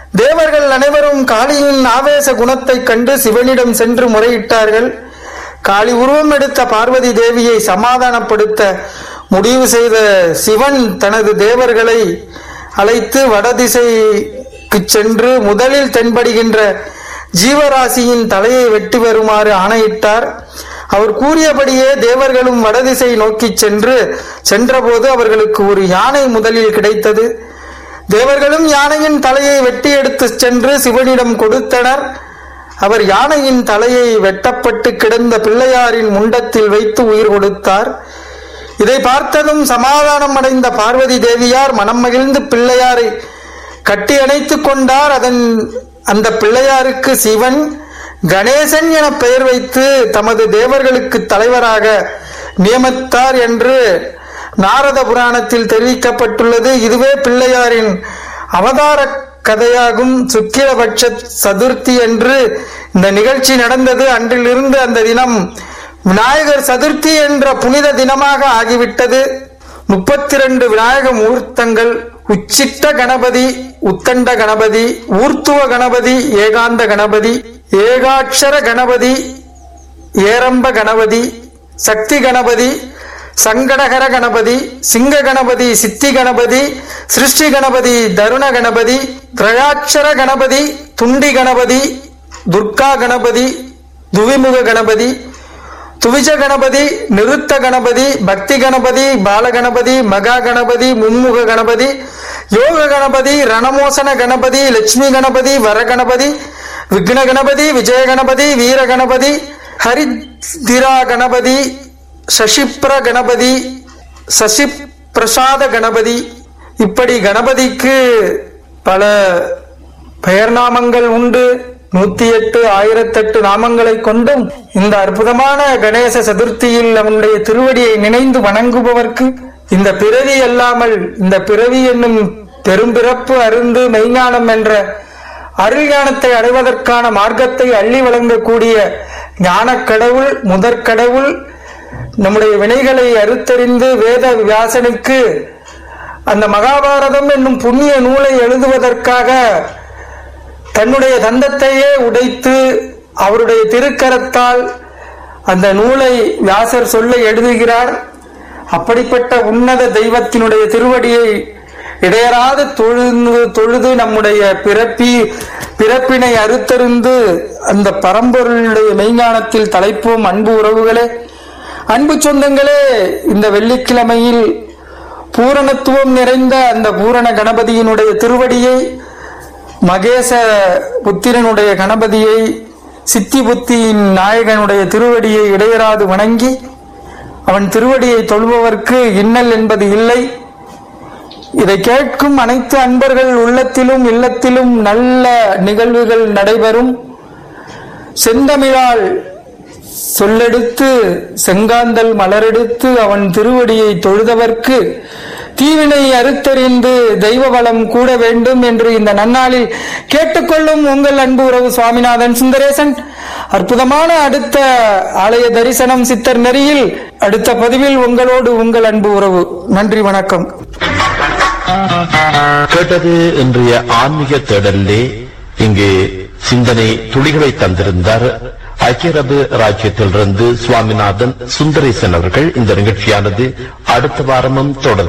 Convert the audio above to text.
தேவர்கள் அனைவரும் காளியின் ஆவேச குணத்தைக் கண்டு சிவனிடம் சென்று முறையிட்டார்கள் காளி உருவம் எடுத்த பார்வதி தேவியை சமாதானப்படுத்த முடிவு செய்த சிவன் தனது தேவர்களை அழைத்து வடதிசைக்கு சென்று முதலில் தென்படுகின்ற ஜீவராசியின் தலையை வெட்டி வருமாறு ஆணையிட்டார் அவர் கூறியபடியே தேவர்களும் வடதிசை நோக்கிச் சென்று சென்றபோது அவர்களுக்கு ஒரு யானை முதலில் கிடைத்தது தேவர்களும் யானையின் தலையை வெட்டி எடுத்துச் சென்று சிவனிடம் கொடுத்தனர் அவர் யானையின் தலையை வெட்டப்பட்டு கிடந்த பிள்ளையாரின் முண்டத்தில் வைத்து உயிர் கொடுத்தார் இதை பார்த்ததும் சமாதானம் அடைந்த பார்வதி தேவியார் மனம் மகிழ்ந்து பிள்ளையாரை கட்டி அணைத்துக் கொண்டார் அதன் அந்த பிள்ளையாருக்கு சிவன் கணேசன் என பெயர் வைத்து தமது தேவர்களுக்கு தலைவராக நியமித்தார் என்று நாரத புராணத்தில் தெரிவிக்கப்பட்டுள்ளது இதுவே பிள்ளையாரின் அவதார கதையாகும் சுக்கிரபட்ச சதுர்த்தி என்று இந்த நிகழ்ச்சி நடந்தது அன்றிலிருந்து அந்த தினம் விநாயகர் சதுர்த்தி என்ற புனித தினமாக ஆகிவிட்டது முப்பத்தி ரெண்டு விநாயக மூர்த்தங்கள் உச்சிட்ட கணபதி உத்தண்ட கணபதி ஊர்த்துவ கணபதி ஏகாந்த கணபதி ஏகாட்சர கணபதி ஏரம்ப கணபதி சக்தி கணபதி சங்கடகர கணபதி சிங்க கணபதி சித்தி கணபதி சிருஷ்டி கணபதி தருண கணபதி திரயாட்சர கணபதி துண்டி கணபதி துர்கா கணபதி துவிமுக கணபதி துவிஜ கணபதி நிருத்த கணபதி பக்தி கணபதி பாலகணபதி மகா கணபதி மும்முக கணபதி யோக கணபதி ரணமோசன கணபதி லட்சுமி கணபதி வரகணபதி விக்ன கணபதி விஜய கணபதி வீர கணபதி ஹரிதிரா கணபதி சசிப்ர கணபதி சசி பிரசாத கணபதி இப்படி கணபதிக்கு பல பெயர் நாமங்கள் உண்டு நூத்தி எட்டு ஆயிரத்தெட்டு நாமங்களை கொண்டும் இந்த அற்புதமான கணேச சதுர்த்தியில் அவனுடைய திருவடியை நினைந்து வணங்குபவர்க்கு இந்த பிறவி அல்லாமல் இந்த பிறவி என்னும் பெரும்பிறப்பு அருந்து மெய்ஞானம் என்ற அருள் ஞானத்தை அடைவதற்கான மார்க்கத்தை அள்ளி வழங்கக்கூடிய ஞானக் கடவுள் முதற் கடவுள் நம்முடைய வினைகளை அறுத்தறிந்து வேத வியாசனுக்கு அந்த மகாபாரதம் என்னும் புண்ணிய நூலை எழுதுவதற்காக தன்னுடைய தந்தத்தையே உடைத்து அவருடைய திருக்கரத்தால் அந்த நூலை வியாசர் சொல்ல எழுதுகிறார் அப்படிப்பட்ட உன்னத தெய்வத்தினுடைய திருவடியை இடையராது தொழுது தொழுது நம்முடைய பிறப்பி பிறப்பினை அறுத்தறிந்து அந்த பரம்பொருளுடைய மெய்ஞானத்தில் தலைப்போம் அன்பு உறவுகளே அன்பு சொந்தங்களே இந்த வெள்ளிக்கிழமையில் பூரணத்துவம் நிறைந்த அந்த பூரண கணபதியினுடைய திருவடியை மகேச புத்திரனுடைய கணபதியை சித்தி புத்தியின் நாயகனுடைய திருவடியை இடையராது வணங்கி அவன் திருவடியை தொழுபவர்க்கு இன்னல் என்பது இல்லை இதை கேட்கும் அனைத்து அன்பர்கள் உள்ளத்திலும் இல்லத்திலும் நல்ல நிகழ்வுகள் நடைபெறும் செந்தமிழால் சொல்லெடுத்து செங்காந்தல் மலரெடுத்து அவன் திருவடியை தொழுதவர்க்கு தீவினை அறுத்தறிந்து தெய்வ பலம் கூட வேண்டும் என்று இந்த நன்னாளில் கேட்டுக்கொள்ளும் உங்கள் அன்பு உறவு சுவாமிநாதன் சுந்தரேசன் அற்புதமான அடுத்த ஆலய தரிசனம் சித்தர் நெறியில் அடுத்த பதிவில் உங்களோடு உங்கள் அன்பு உறவு நன்றி வணக்கம் கேட்டது இன்றைய ஆன்மீக தேடலிலே இங்கு சிந்தனை துளிகளை தந்திருந்தார் ஐக்கிய அரபு ராஜ்யத்திலிருந்து சுவாமிநாதன் சுந்தரேசன் அவர்கள் இந்த நிகழ்ச்சியானது அடுத்த வாரமும் தொடரும்